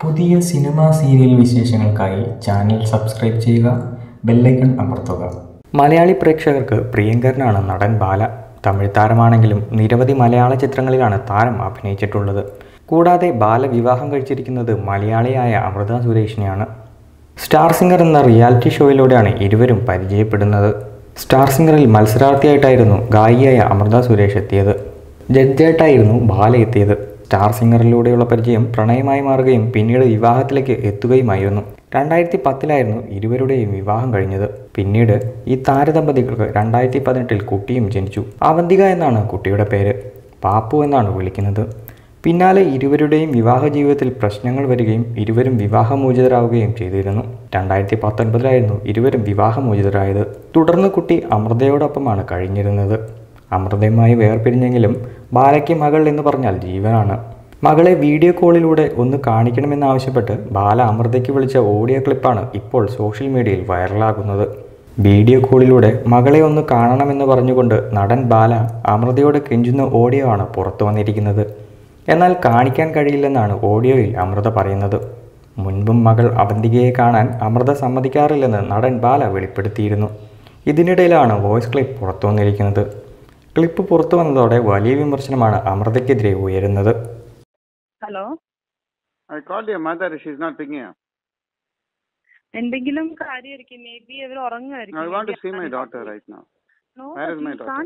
പുതിയ cinema serial വിശേഷങ്ങൾക്കായി channel subscribe ചെയ്യുക ബെല്ലൈക്കൺ അമർത്തുക മലയാളി പ്രേക്ഷകർക്ക് പ്രിയങ്കരനാണ് നടൻ ബാല തമിഴ് താരമാണെങ്കിലും നിരവധി മലയാള ചിത്രങ്ങളിലാണ് താരം അഭിനയിച്ചിട്ടുള്ളത് കൂടാതെ ബാല വിവാഹം കഴിച്ചിരിക്കുന്നത് മലയാളിയായ അമൃത സുരേഷിനെയാണ് സ്റ്റാർ സിംഗർ എന്ന റിയാലിറ്റി ഷോയിലൂടെയാണ് ഇരുവരും പരിചയപ്പെടുന്നത് സ്റ്റാർ സിംഗറിൽ മത്സരാർത്ഥിയായിട്ടായിരുന്നു ഗായികയായ അമൃത സുരേഷ് എത്തിയത് ജഡ്ജായിട്ടായിരുന്നു ബാല എത്തിയത് സ്റ്റാർ സിംഗറിലൂടെയുള്ള പരിചയം പ്രണയമായി മാറുകയും പിന്നീട് വിവാഹത്തിലേക്ക് എത്തുകയുമായിരുന്നു രണ്ടായിരത്തി പത്തിലായിരുന്നു ഇരുവരുടെയും വിവാഹം കഴിഞ്ഞത് പിന്നീട് ഈ താരദമ്പതികൾക്ക് രണ്ടായിരത്തി പതിനെട്ടിൽ കുട്ടിയും ജനിച്ചു അവന്തിക എന്നാണ് കുട്ടിയുടെ പേര് പാപ്പു എന്നാണ് വിളിക്കുന്നത് പിന്നാലെ ഇരുവരുടെയും വിവാഹ ജീവിതത്തിൽ പ്രശ്നങ്ങൾ വരികയും ഇരുവരും വിവാഹമോചിതരാവുകയും ചെയ്തിരുന്നു രണ്ടായിരത്തി പത്തൊൻപതിലായിരുന്നു ഇരുവരും വിവാഹമോചിതരായത് തുടർന്ന് കുട്ടി അമൃതയോടൊപ്പമാണ് കഴിഞ്ഞിരുന്നത് അമൃതയുമായി വേർപിരിഞ്ഞെങ്കിലും ബാലയ്ക്ക് മകൾ എന്ന് പറഞ്ഞാൽ ജീവനാണ് മകളെ വീഡിയോ കോളിലൂടെ ഒന്ന് കാണിക്കണമെന്നാവശ്യപ്പെട്ട് ബാല അമൃതയ്ക്ക് വിളിച്ച ഓഡിയോ ക്ലിപ്പാണ് ഇപ്പോൾ സോഷ്യൽ മീഡിയയിൽ വൈറലാകുന്നത് വീഡിയോ കോളിലൂടെ മകളെ ഒന്ന് കാണണമെന്ന് പറഞ്ഞുകൊണ്ട് നടൻ ബാല അമൃതയോട് കെഞ്ചുന്ന ഓഡിയോ ആണ് പുറത്തു വന്നിരിക്കുന്നത് എന്നാൽ കാണിക്കാൻ കഴിയില്ലെന്നാണ് ഓഡിയോയിൽ അമൃത പറയുന്നത് മുൻപും മകൾ അവന്തികയെ കാണാൻ അമൃത സമ്മതിക്കാറില്ലെന്ന് നടൻ ബാല വെളിപ്പെടുത്തിയിരുന്നു ഇതിനിടയിലാണ് വോയിസ് ക്ലിപ്പ് പുറത്തു വന്നിരിക്കുന്നത് ക്ലിപ്പ് പുറത്തു വന്നതോടെ വലിയ വിമർശനമാണ് അമൃതയ്ക്കെതിരെ ഉയരുന്നത് hello I called your mother. She's not picking up. എന്തെങ്കിലും കാര്യമായിരിക്കും മേ ബി അവർ I ഉറങ്ങുമായിരിക്കും want to see my daughter right now. Where is my daughter?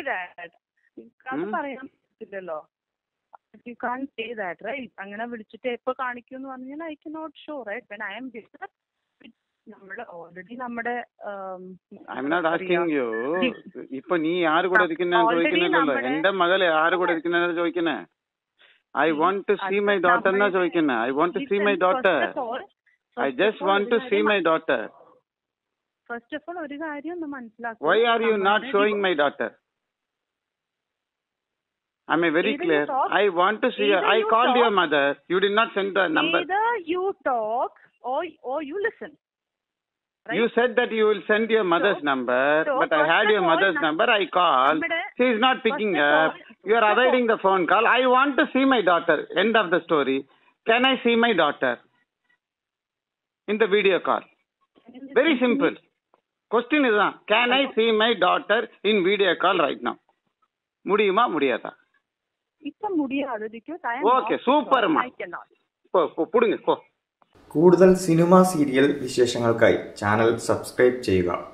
അത് Hmm? പറയാൻ പറ്റില്ലല്ലോ you can't say that right അങ്ങനെ വിളിച്ചിട്ട് എപ്പോ കാണിക്കും എന്ന് പറഞ്ഞാൽ I can not show right when I am നമ്മുടെ ഓൾറെഡി നമ്മുടെ um, I'm not എന്താ asking പറയാ, you. ഇപ്പൊ നീ ആര് കൂടെ ഇരിക്കുന്ന Already ചോദിക്കുന്നില്ലല്ലോ നമ്മുടെ- എന്റെ മകളെ ആര് കൂടെ ഇരിക്കുന്ന ചോദിക്കുന്നേ I want to see my daughter എന്നാ ചോദിക്കുന്നേ I want to see my daughter I just want to see my daughter first of all ഒരു കാര്യം ഒന്ന് മനസ്സിലാക്കുക വൈ ആർ യു നോട്ട് നമ്മുടെ showing my daughter I a very Either you clear talk- I want to see either I you called your talk- mother you did not send the number Either you talk or or you listen. Right? You said that you will send your mother's So- number, so but I first had of your all, mother's nam- number. I called. നമ്മുടെ- She is not picking first of up. all- You are first of avoiding the phone call. I want to see my daughter. End of the story. Can I see my daughter? In the video call. Very simple. Question is that can I see my daughter in video call right now? முடியுமா முடியாதா ഇപ്പൊ முடியாது because I am Okay, not super, sure. ma. I cannot. போ போ புடுங்க போ കൂടുതൽ cinema serial വിശേഷങ്ങൾക്കായി ചാനൽ സബ്സ്ക്രൈബ് ചെയ്യുക